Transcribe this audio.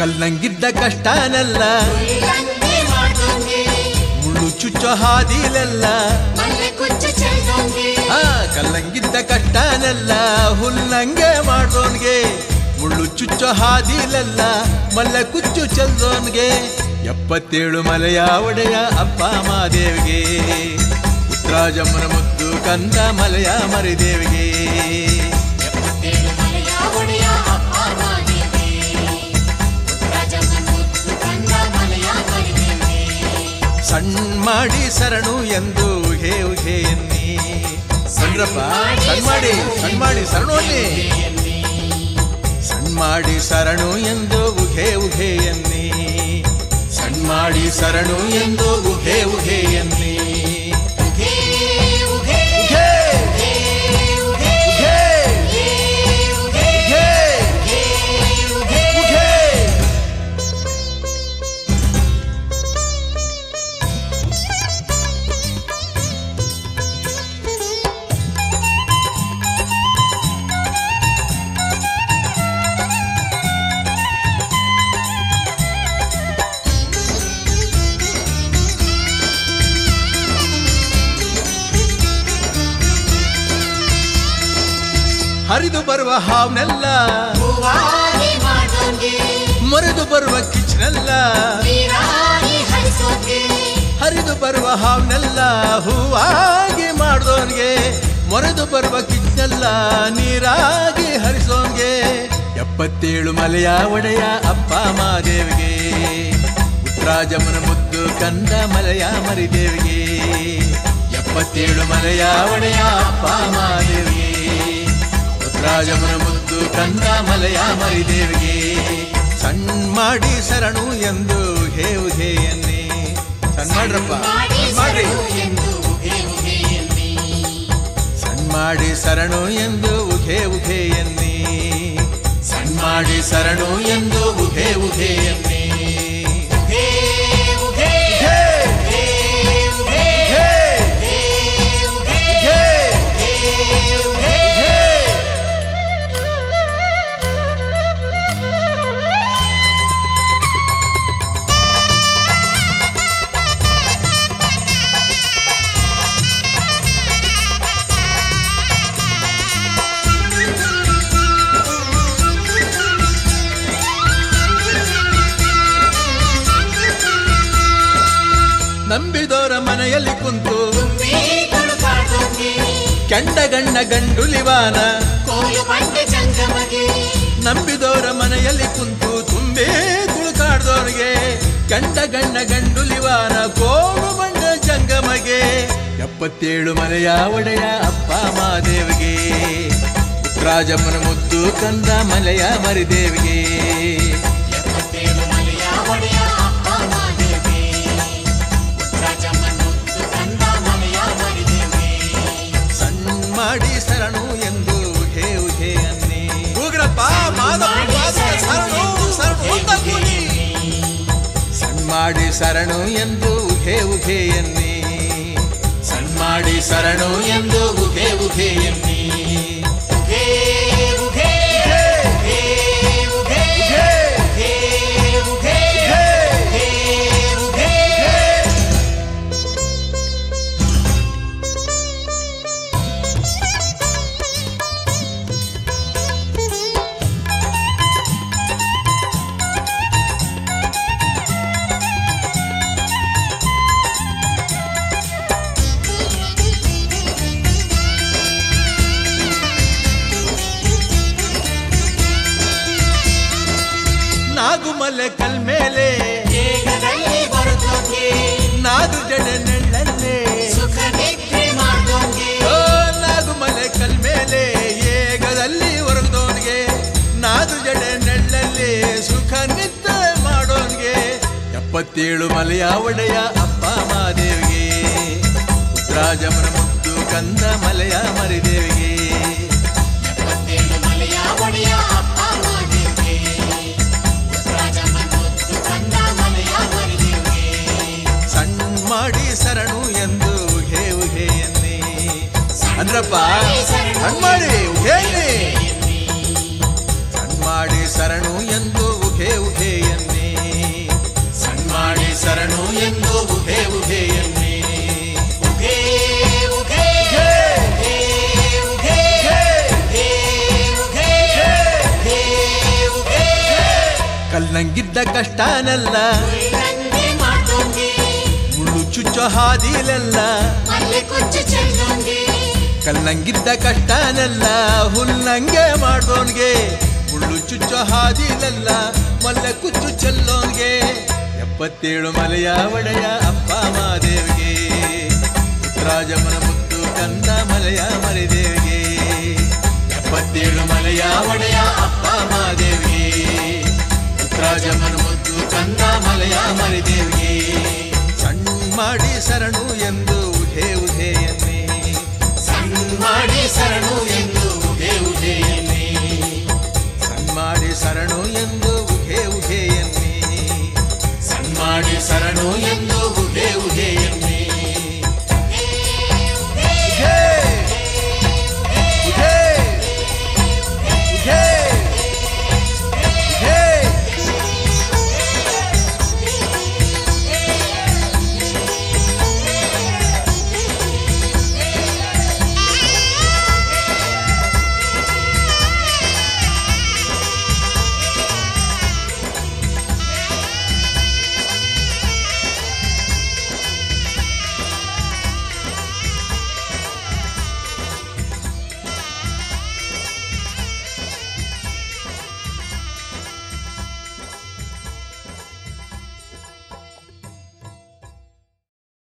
ಕಲ್ಲಂಗಿದ್ದ ಕಷ್ಟನೆಲ್ಲ ಹುಲ್ಲಂಗಿ ಮಾಡ್ದೋಂಗೆ ಮುಳ್ಳು ಚುಚ್ಚೋ ಹಾದಿಲೆಲ್ಲ ಮಲ್ಲೆ ಕುಚ್ಚು ಚೆಲ್ದೋಂಗೆ ಆ ಕಲ್ಲಂಗಿದ್ದ ಕಷ್ಟನೆಲ್ಲ ಹುಲ್ಲಂಗೆ ಮಾಡ್ದೋನ್ಗೆ ಮುಳ್ಳು ಚುಚ್ಚೋ ಹಾದಿಲೆಲ್ಲ ಮಲ್ಲ ಕುಚ್ಚು ಚೆಲ್ದೋನ್ಗೆ ಎಪ್ಪತ್ತೇಳು ಮಲೆಯ ಒಡೆಯ ಅಪ್ಪ ಮಾದೇವಿಗೆ ಉತ್ತರಾಜಮ್ಮನ ಮುದ್ದು ಕಂದ ಮಲೆಯ ಮರಿದೇವಿಗೆ ಎಪ್ಪತ್ತೇಳು ಮಲೆಯ ಒಡೆಯ ಅಪ್ಪ ಮಾದೇವಿ ರಾಜಮ್ಮನ ಮುತ್ತು ಕಂದ ಮಲೆಯ ಮರಿದೇವಿ ಸಣ್ಣ ಮಾಡಿ ಶರಣು ಎಂದು ಉಹೇ ಉಹೇ ಎನ್ನಿ ಸಣ್ರಪ್ಪ ಸಣ್ಣ ಮಾಡಿ ಸಣ್ಣ ಮಾಡಿ ಶರಣು ಅನ್ನಿ ಸಣ್ಣ ಮಾಡಿ ಶರಣು ಎಂದು ಉಹೇ ಉಹೇ ಎನ್ನಿ ಸಣ್ಣ ಮಾಡಿ ಶರಣು ಎಂದು ಉಹೇ ಉಹೇ ಎನ್ನಿ ಉಘೇ ಉಘೇ ಉಘೇ, ಉಘೇ ಉಘೇ, ಉಘೇ ಉಘೇ, ಉಘೇ. ಹರಿದು ಬರುವ ಹಾವ್ನೆಲ್ಲ ಹೂವಾಗಿ ಮಾಡ್ದೋಂಗೆ ಮರೆದು ಬರುವ ಕಿಚ್ನೆಲ್ಲ ನೀರಾಗಿ ಹರಿಸೋಂಗೆ ಹರಿದು ಬರುವ ಹಾವ್ನೆಲ್ಲ ಹೂವಾಗಿ ಮಾಡ್ದೋನ್ಗೆ ಮೊರೆದು ಬರುವ ಕಿಚ್ಚೆಲ್ಲ ನೀರಾಗಿ ಹರಿಸೋನ್ಗೆ ಎಪ್ಪತ್ತೇಳು ಮಲೆಯ ಒಡೆಯ ಅಪ್ಪ ಮಾದೇವಿಗೆ ಉತ್ತರಾಜಮ್ಮನ ಮುದ್ದು ಕಂದ ಮಲೆಯ ಮರಿದೇವಿಗೆ ಎಪ್ಪತ್ತೇಳು ಮಲೆಯ ಒಡೆಯ ಅಪ್ಪ ಮಾದೇವಿಗೆ ಉತ್ತರಾಜಮ್ಮನ ಮುದ್ದು ಕಂದ ಮಲೆಯ ಮರಿದೇವಿಗೆ ಸಣ್ಣ ಮಾಡಿ ಶರಣು ಎಂದು ಹೇವು ಹೇ ಎನ್ನಿ ಸಣ್ಣ ಮಾಡ್ರಪ್ಪ ಮಾಡಿ ಸಣ್ಣ ಮಾಡ್ರಿ ಸರಣು ಎಂದು ಉಘೇ ಉಘೇ ಎನ್ನಿ ಸಣ್ಣ ಮಾಡಿ ಶರಣು ಎಂದು ಉಘೆ ಉಘೆ ಎನ್ನಿ ಸಣ್ಣ ಮಾಡಿ ಶರಣು ಎಂದು ಉಘೆ ಉಘೆ ಎನ್ನಿ ಉಘೇ ಉಘೇ ಉಘೆ, ಉಘೇ ಉಘೆ, ಉಘೇ ಉಘೆ, ಉಘೆ. ನಂಬಿದೋರ ಮನೆಯಲ್ಲಿ ಕುಂತು ತುಂಬಿ ತುಳುಕಾಡ್ದೋಂಗೆ ಕೆಂಡ ಗಣ್ಣ ಗಂಡುಲಿವಾನ ಕೋಲು ಬಂಡೆ ಜಂಗಮಗೆ ನಂಬಿದೋರ ಮನೆಯಲ್ಲಿ ಕುಂತು ತುಂಬೇ ತುಳುಕಾಡ್ದೋರ್ಗೆ ಗಂಡ ಗಣ್ಣ ಗಂಡುಲಿವಾನ ಕೋಡು ಬಂಡ ಜಂಗಮಗೆ ಎಪ್ಪತ್ತೇಳು ಮನೆಯ ಒಡೆಯ ಅಪ್ಪ ಮಾದೇವಿಗೆ ಉತ್ತರಾಜಮ್ಮನ ಮುದ್ದು ಕಂದ ಮಲೆಯ ಮರಿದೇವಿಗೆ ಎಪ್ಪತ್ತೇಳು ಮಲೆಯ ಒಡೆಯ ಅಪ್ಪ ಮಾದೇವಿ ರಾಜಮ್ಮನ ಮುತ್ತು ಕಂದ ಮಲೆಯ ಮರಿದೇವಿ ಸಣ್ಣ ಮಾಡಿ ಶರಣು ಎಂದು ಉಹೆ ಉಹೆ ಅನ್ನಿ ಹೋಗ್ರಪ್ಪ ಮಾದಪ್ಪ ಪಾದದ ಶರಣು ಶರಣು ಅಂತ ಕೂಗಿ. ಸಣ್ಣ ಮಾಡಿ ಶರಣು ಎಂದು ಉಹೆ ಉಹೆ ಎನ್ನಿ ಸಣ್ಣ ಮಾಡಿ ಶರಣು ಎಂದು ಉಹೆ ಉಹೆ ಎನ್ನಿ ಉಘೇ ಉಘೇ ಉಘೆ, ಉಘೇ ಉಘೇ ಉಘೆ, ಉಘೇ ಉಘೇ ಉಘೆ, ಉಘೇ ಉಘೆ. ನಾಗುಮಲೆ ಕಲ್ಮೇಲೆ ಬೇಗದಲ್ಲಿ ಬರುತ್ತೋಂಗೆ ನಾದು ಜಡೆ ನೆಳ್ಳಲ್ಲೇ ಸುಖ ನಿದ್ರೆ ಮಾಡ್ದೋಂಗೆ ಓ ನಾಗುಮಲೆ ಕಲ್ಮೇಲೆ ಏಗದಲ್ಲಿ ಹೊರಗದವನಿಗೆ ನಾದು ಜಡೆ ನೆಳ್ಳಲ್ಲಿ ಸುಖ ನಿತ್ತ ಮಾಡೋನ್ಗೆ ಎಪ್ಪತ್ತೇಳು ಮಲೆಯ ಒಡೆಯ ಅಪ್ಪ ಮಾದೇವಿಗೆ ಉತ್ತರಾಜಮನ ಮುದ್ದು ಕಂದ ಮಲೆಯ ಮರಿದೇವಿಗೆ ಎಪ್ಪತ್ತೇಳು ಮಲೆಯ ಒಡೆಯ ಅಪ್ಪ ಮಾದೇವಿ ರಾಜಮ್ಮನ ಮುತ್ತು ಕಂದ ಮಲೆಯ ಮರಿದೇವಿ ಸಣ್ಣ ಮಾಡಿ ಶರಣು ಎಂದು ಉಹೆ ಉಹೆ ಎನ್ನಿ ಅಂದ್ರಪ್ಪ ಸಣ್ಣ ಮಾಡಿ ಉಹೆ ಎನ್ನಿ ಸಣ್ಣ ಮಾಡಿ ಶರಣು ಎಂದು ಉಹೆ ಉಹೆ ಎನ್ನಿ ಶರಣು ಎಂದು ಉಹೆ ಉಹೆ ಎನ್ನಿ ಉಘೇ ಉಘೇ ಉಘೇ ಉಘೇ ಉಘೇ ಉಘೇ ಉಘೇ ಉಘೇ ಕಲ್ಲಂಗಿದ್ದ ಕಷ್ಟನೆಲ್ಲ ಉಳ್ಳಂಗೆ ಮಾಡ್ದೋಂಗೆ ಮುಳ್ಳು ಚುಚ್ಚೋ ಹಾದಿಲೆಲ್ಲ ಮಲ್ಲೆ ಕೊಚ್ಚು ಚೆಲ್ಲೋಂಗೆ ಕಲ್ಲಂಗಿದ್ದ ಕಷ್ಟನೆಲ್ಲ ಹುಲ್ಲಂಗೆ ಮಾಡೋನ್ಗೆ ಮುಳ್ಳು ಚುಚ್ಚೋ ಹಾದಿಲೆಲ್ಲ ಮಲ್ಲೆ ಕುಚ್ಚು ಚೆಲ್ಲೋನ್ಗೆ ಎಪ್ಪತ್ತೇಳು ಮಲೆಯ ಒಡೆಯ ಅಪ್ಪ ಮಾದೇವಿಗೆ ಪುತ್ರಾಜಮನ ಮುತ್ತು ಕಂದ ಮಲೆಯ ಮರಿದೇವಿಗೆ ಎಪ್ಪತ್ತೇಳು ಮಲೆಯ ಒಡೆಯ ಅಪ್ಪ ಮಾದೇವಿಗೆ ಪುತ್ರಾಜಮನ ಮುತ್ತು ಕಂದ ಮಲೆಯ ಮರಿದೇವಿಗೆ ಸಣ್ಣ ಮಾಡಿ ಶರಣು ಎಂದು ಉಹೆ ಉಹೆ ಎನ್ನಿ ಸಣ್ಣ ಮಾಡಿ ಶರಣು